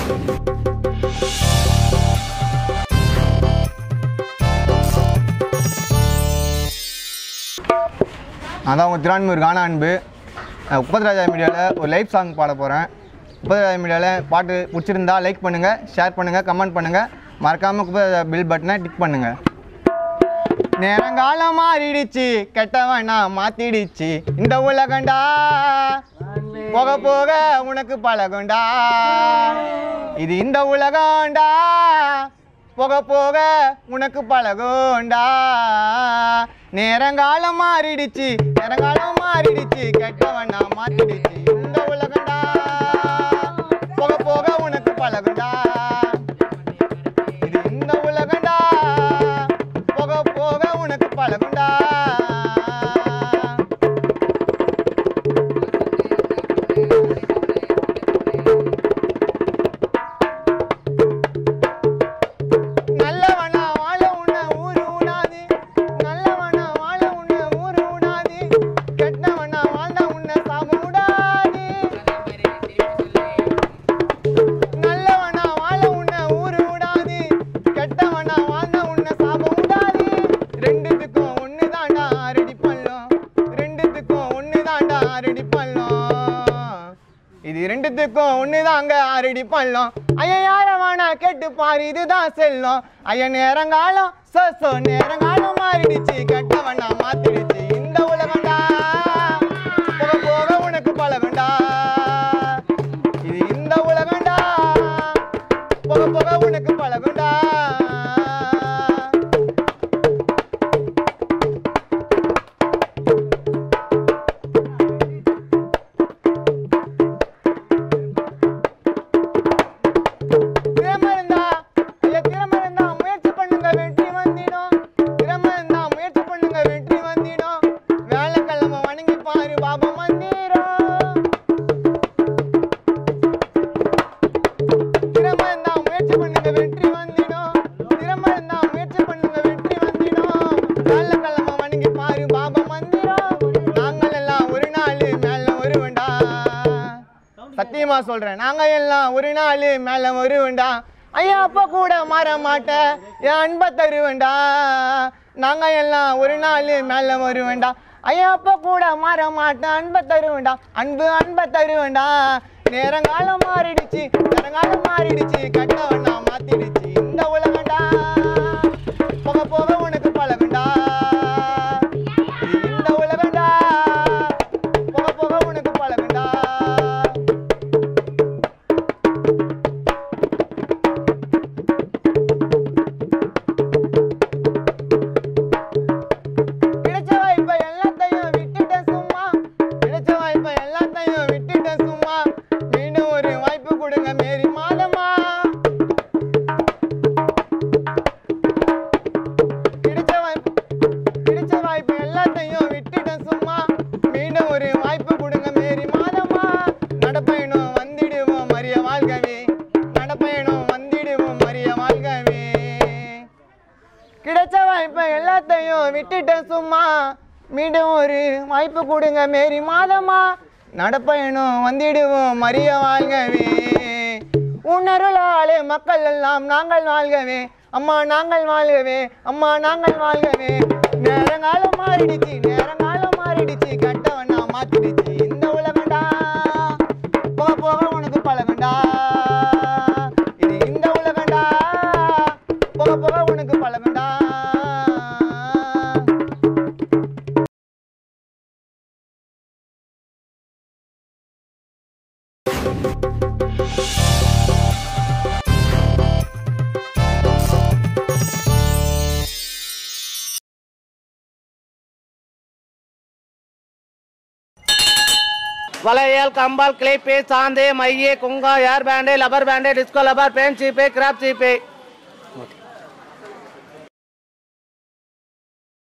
அதான் உங்கள் திரான்மூர் கான அன்பு உப்பத்ராஜா மீடியாவில் ஒரு லைவ் சாங் பாட போகிறேன் உப்பத்ராஜா மீடியாவில் பாட்டு பிடிச்சிருந்தா லைக் பண்ணுங்கள் ஷேர் பண்ணுங்கள் கமெண்ட் பண்ணுங்கள் மறக்காமல் குப்பத்ராஜா பில் பட்டனை டிக் பண்ணுங்கள் நேரங்காலம் மாறிடுச்சு கெட்டவனா மாத்திடுச்சு இந்த உலகண்டா போக போக உனக்கு பழகுண்டா இது இந்த உலகம்டா போக போக உனக்கு பழகுண்டா நேரங்காலம் மாறிடுச்சு நேரங்காலம் மாறிடுச்சு கெட்டவனா மாத்திடுச்சு இந்த உலகண்டா போக போக உனக்கு பழகுண்டா இது இந்த உலகண்டா போக போக உனக்கு பழகுண்டா நல்லவனா வாழ உன்ன ஊரு உணாது நல்லவனா வாழ உன்ன ஊரு உணாது கெட்டவனா வாழ்ந்த உன்னை சாபம் விடாது நல்லவனா வாழ உன்னை ஊரு விடாது கெட்டவனா வாழ்ந்த உன்னை சாபம் விடாது ரெண்டுத்துக்கும் ஒன்று தாண்டா ரெடி பண்ணலாம் ரெண்டுத்துக்கும் ஒன்று தாண்டா ரெடி பண்ணலாம் இது ரெண்டுத்துக்கும் ஒன்று தாங்க ரெடி பண்ணலாம் ஐயா யார வேணா கேட்டு பாரு இதுதான் செல்லம் ஐயா நேரங்காலம் சோ சோ நேரங்காலம் மாறிடுச்சு கெட்டவனா மாத்திடுச்சு இந்த உலகண்டா போக போக உனக்கு பழகண்டா இது இந்த உலகண்டா போக போக உனக்கு பழகுண்டா திறமை இருந்தா இல்ல திறமை இருந்தா முயற்சி பண்ணுங்க வெற்றி வந்திடும் திறமை இருந்தா முயற்சி பண்ணுங்க வெற்றி வந்திடும் வேலைக்கிழமை வணங்கி பாரு பாபம் வந்திரும் திறமை இருந்தா முயற்சி பண்ணுங்க வெற்றி வந்திடும் திறமை இருந்தா முயற்சி பண்ணுங்க வெற்றி வந்திடும் வேலைக்கிழமை வணங்கி பாரு பாபம் வந்திரும் நாங்கள் எல்லாம் ஒரு நாள் மேல வருவேண்டா சத்தியமா சொல்றேன் நாங்க எல்லாம் ஒரு நாள் மேல வருவேண்டா ஐயா அப்ப கூட மாற மாட்டேன் என் அன்பை தருவேண்டா நாங்க எல்லாம் ஒரு நாள் மேல வருவேண்டா ஐயா அப்ப கூட மாற மாட்டேன் அன்பை தருவேண்டா அன்பு அன்பை தருவேண்டா நேரங்காலம் மாறிடுச்சு நேரங்காலம் மாறிடுச்சு கட்டவனா மாத்திடுச்சு இந்த உலகண்டா போக போக உனக்கு பழகுண்டா இது இந்த உலகண்டா போக போக உனக்கு பழகுண்டா கிடைச்ச வாய்ப்பை எல்லாத்தையும் விட்டுட்டேன் சும்மா கிடைச்ச வாய்ப்பை எல்லாத்தையும் விட்டுட்டேன் சும்மா மீண்டும் ஒரு வாய்ப்பு கொடுங்க மேரி மாதமா கிடைச்ச வாய்ப்பு கிடைச்ச வாய்ப்பு எல்லாத்தையும் விட்டுட்டேன் சும்மா மீண்டும் ஒரு வாய்ப்பு கொடுங்க மேரி மாதமா நடப்பயணம் வந்திடுவோம் மரிய வாழ்கவே நடப்பயணம் வந்திடுவோம் மரிய வாழ்கவே கிடைச்ச வாய்ப்பை எல்லாத்தையும் விட்டுட்டேன் சும்மா மீண்டும் ஒரு வாய்ப்பு கொடுங்க மேரி மாதமா நடப்பயணம் வந்திடுவோம் மரிய வாழ்கவே உணருளாலே மக்கள் எல்லாம் நாங்கள் வாழ்கவே அம்மா நாங்கள் வாழ்கவே அம்மா நாங்கள் வாழ்கவே நேரங்காலம் மாறிடுச்சு நேரங்காலம் மாறிடுச்சு கட்டவனா மாத்திடுச்சு இந்த உலகண்டா போக போக உனக்கு பழகண்டா இது இந்த உலகண்டா போக போக உனக்கு பழகண்டா வளையல் கம்பால் கிளிப்பு சாந்து மைய குங்கா hair band rubber band disco rubber பேன் சீப்பு கிராப் சீப்பு